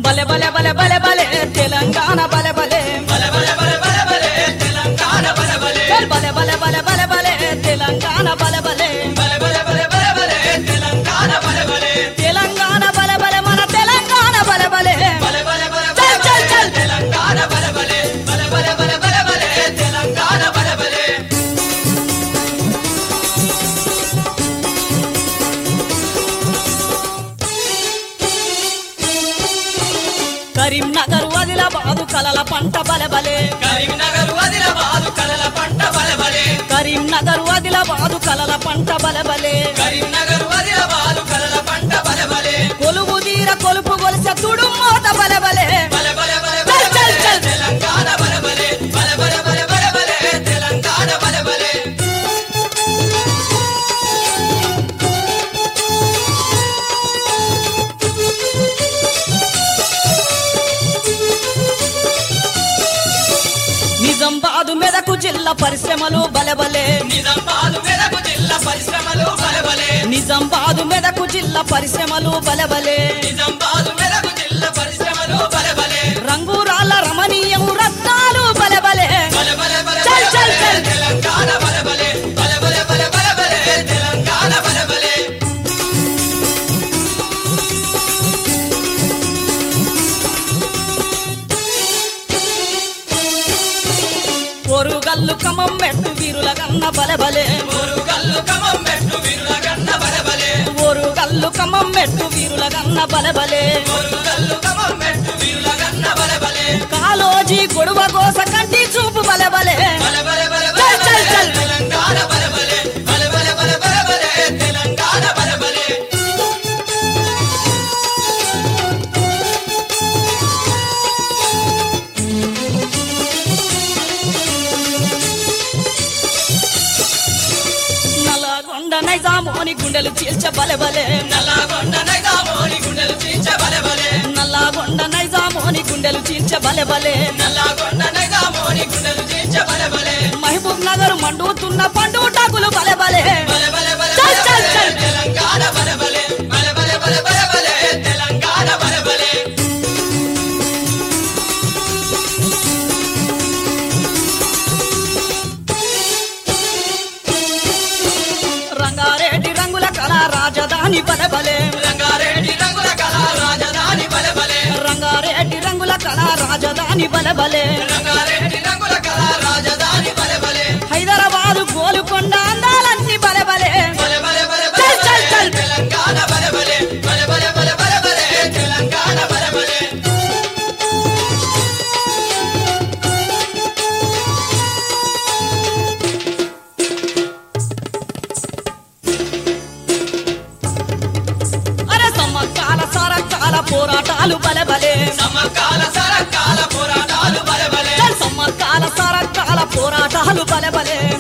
బలె బలె బలె బలె బలె తెలంగాణ బలె బలె బలె బలె బలె బలె బలె తెలంగాణ బలె బలె చల్ బలె బలె బలె బలె బలె తెలంగాణ బలె బలె బలె బలె బలె బలె బలె తెలంగాణ బలె బలె తెలంగాణ బలె బలె మన తెలంగాణ బలె బలె బలె బలె బలె చల్ చల్ చల్ తెలంగాణ బలె బలె బలె బలె బలె బలె బలె తెలంగాణ బలె బలె కరీంనగర్ ఆదిలాబాదు కలల పంట బలె బలె కరీంనగర్ ఆదిలాబాద్ కలల పంట బలె బలె కరీంనగర్ ఆదిలాబాదు కలల పంట బలె బలె కరీంనగర్ ఆదిలాబాద్ కలల పంట బలె బలె కొలువు తీర కొలుపు గొలుస తుడు మోత బలె బలె బలె బలె బలె చల్ చల్ చల్ తెలంగాణ బలె బలె బలె బలె బలె బలె బలె తెలంగాణ బలె బలె నిజామాబాదు మెదకు జిల్లా పరిశ్రమలు బలె బలె నిజామాబాద్ మెదకు జిల్లా పరిశ్రమలు బలె బలె నిజామాబాదు మెదకు జిల్లా పరిశ్రమలు బలె బలె నిజామాబాద్ మెదకు జిల్లా పరిశ్రమలు బలె బలె రంగురాళ్ళ రమణీయం రత్నాలు బలె బలె బలె బలె బలె చల్ చల్ చల్ తెలంగాణ బలె బలె బలె బలె బలె బలె బలె తెలంగాణ బలె బలె పొరుగల్లు కమం మెట్టు వీరుల గన్న బలె బలె మురుగల్లు కమం మెట్టు వీరుల గన్న బలె బలె ఒరుగల్లు కమం మెట్టు వీరుల గన్న బలె బలె మురుగల్లు కమం మెట్టు వీరుల గన్న బలె బలె కాలోజీ గొడవ కోస కంటి చూపు బలె బలె బలె బలె బలె చల్ చల్ చల్ తెలంగాణ బలె బలె బలె బలె బలె బలె బలె తెలంగాణ బలె బలె నల్లగొండ నైజామోని గుండెలు చీల్చ బలె బలె నల్లగొండ నైజామోని గుండెలు చీల్చ బలె బలె నల్లగొండ నైజామోని గుండెలు చీల్చ బలె బలె నల్లగొండ నైజామోని గుండెలు చీల్చ బలె బలె మహబూబ్ నగర్ మండుతున్న పండు టాకులు బలె బలె బలె బలె బలె చల్ చల్ చల్ తెలంగాణ బలె బలె బలె బలె బలె బలె బలె తెలంగాణ బలె బలె రంగారెడ్డి రంగుల కళ రాజధాని బలె బలె రంగారెడ్డి రంగుల కళ రాజధాని బలె బలె రంగారెడ్డి రంగుల కళ రాజధాని బలె బలె రంగారెడ్డి రంగుల కళ రాజధాని బలె బలె హైదరాబాదు గోలుకొండ అందాలన్నీ బలె బలె బలె బలె బలె చల్ చల్ చల్ తెలంగాణ బలె బలె బలె బలె బలె బలె బలె తెలంగాణ బలె బలె అరే సమ్మకాల సరకాల పోరాటాలు బలె బలె సమకాల సరకాల పోరాటాలు బలె బలె చల్ సమ్మకాల సరకాల పోరాటాలు బలె బలె